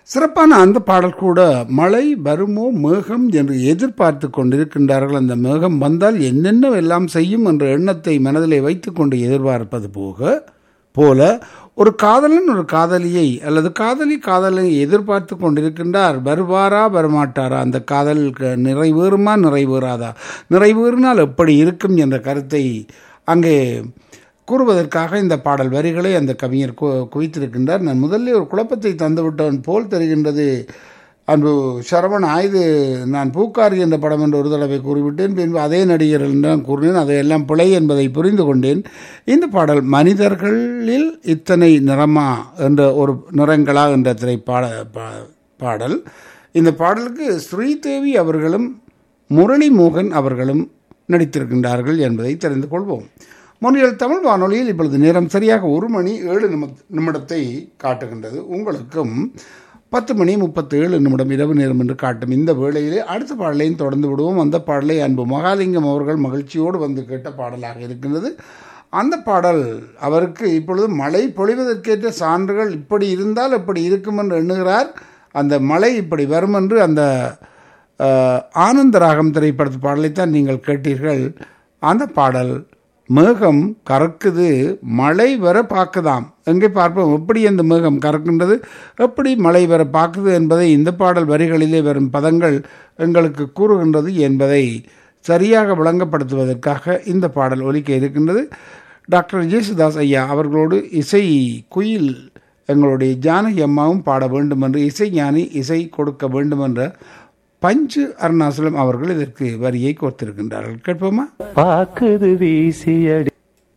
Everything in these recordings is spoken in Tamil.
சிறப்பான அந்த பாடல் கூட மழை வருமோ மேகம் என்று எதிர்பார்த்து கொண்டிருக்கின்றார்கள் அந்த மேகம் வந்தால் என்னென்ன எல்லாம் செய்யும் என்ற எண்ணத்தை மனதிலே வைத்துக்கொண்டு எதிர்பார்ப்பது போக போல ஒரு காதலன் ஒரு காதலியை அல்லது காதலி காதலனை எதிர்பார்த்து கொண்டிருக்கின்றார் வருவாரா வரமாட்டாரா அந்த காதல் க- நிறைவேறுமா நிறைவேறாதா நிறைவேறினால் எப்படி இருக்கும் என்ற கருத்தை அங்கே கூறுவதற்காக இந்த பாடல் வரிகளை அந்த கவிஞர் கு குவித்திருக்கின்றார் நான் முதல்ல ஒரு குழப்பத்தை தந்துவிட்டவன் போல் தெரிகின்றது அன்பு சரவண ஆயுது நான் பூக்காரி என்ற படம் என்று ஒரு தடவை கூறிவிட்டேன் பின்பு அதே நடிகர் என்று நான் கூறினேன் அதையெல்லாம் பிழை என்பதை புரிந்து கொண்டேன் இந்த பாடல் மனிதர்களில் இத்தனை நிறமா என்ற ஒரு நிறங்களா என்ற திரைப்பாட பா- பாடல் இந்த பாடலுக்கு ஸ்ரீதேவி அவர்களும் முரளி மோகன் அவர்களும் நடித்திருக்கின்றார்கள் என்பதை தெரிந்து கொள்வோம் முன்னில் தமிழ் வானொலியில் இப்பொழுது நேரம் சரியாக ஒரு மணி ஏழு நிமி நிமிடத்தை காட்டுகின்றது உங்களுக்கும் பத்து மணி முப்பத்தேழு நிமிடம் இரவு நேரம் என்று காட்டும் இந்த வேளையிலே அடுத்த பாடலையும் தொடர்ந்து விடுவோம் அந்த பாடலை அன்பு மகாலிங்கம் அவர்கள் மகிழ்ச்சியோடு வந்து கேட்ட பாடலாக இருக்கின்றது அந்த பாடல் அவருக்கு இப்பொழுது மழை பொழிவதற்கேற்ற சான்றுகள் இப்படி இருந்தால் இப்படி இருக்கும் என்று எண்ணுகிறார் அந்த மழை இப்படி வரும் என்று அந்த அஹ், ஆனந்த ராகம் திரைப்படத்து பாடலைத்தான் நீங்கள் கேட்டீர்கள் அந்த பாடல் மேகம் கறக்குது மழை வர பார்க்குதாம் எங்கே பார்ப்போம் எப்படி அந்த மேகம் கறக்கின்றது எப்படி மழை வர பார்க்குது என்பதை இந்த பாடல் வரிகளிலே வரும் பதங்கள் எங்களுக்கு கூறுகின்றது என்பதை சரியாக விளங்கப்படுத்துவதற்காக இந்த பாடல் ஒலிக்க இருக்கின்றது டாக்டர் ஜேசுதாஸ் ஐயா அவர்களோடு இசை குயில் எங்களுடைய ஜானகி அம்மாவும் பாட வேண்டும் என்று இசை ஞானி இசை கொடுக்க வேண்டும் என்ற பஞ்சு அருணாசலம் அவர்கள் இதற்கு வரியை கோர்த்திருக்கின்றார்கள் கேட்போமா பாக்குது வீசியடி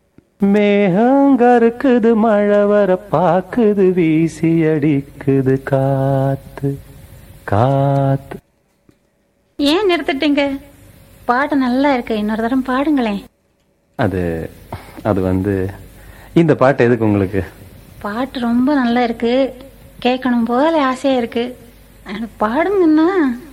மேகங்கருக்குது மழை வர பாக்குது வீசியடிக்குது காத்து காத்து ஏன் நிறுத்திட்டீங்க பாட்டு நல்லா இருக்கு இன்னொரு தரம் பாடுங்களேன் அது அது வந்து இந்த பாட்டு எதுக்கு உங்களுக்கு பாட்டு ரொம்ப நல்லா இருக்கு கேட்கணும் போல ஆசையா இருக்கு ஆனா பாடுங்கன்னா